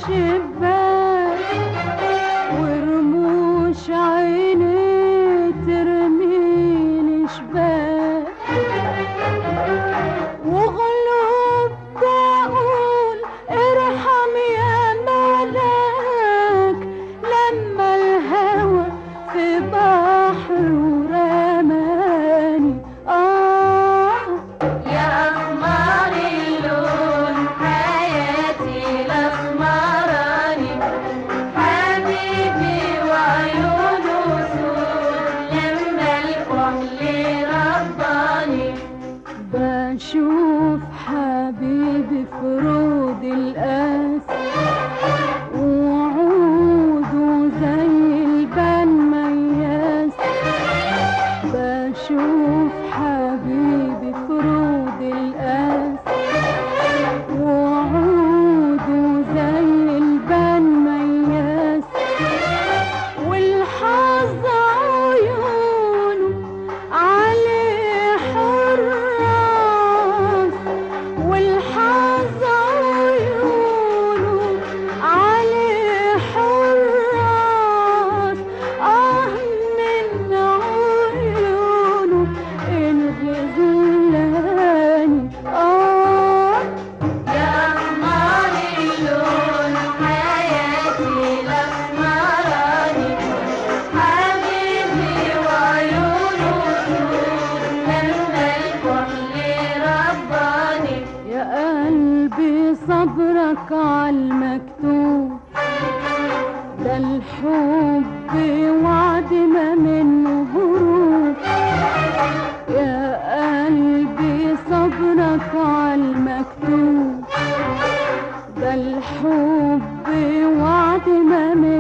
الشباك ورموش عيني ترميني شباك وغلوب تقول ارحم يا ملاك لما الهوى في بحر ورماني آه يا أقمار اللون حياتي الأسمراني حبيبي وعيونه سود لما الكحل رباني بشوف حبيبي في رود القاس وعوده زي البان مياس بشوف حبيبي في رود القاس وعوده زي البان مياس والحظ عيونه عليه حراس والحظ عيونه عليه حراس آه من عيونه الغزلاني آه يا أقمار اللون حياتي الأسمراني حبيبي وعيونه سود لما الكحل رباني يا قلبي صبرك عالمكتوب ده الحب وعد ما منه هروب يا قلبي صبرك عالمكتوب ده الحب وعد ما منه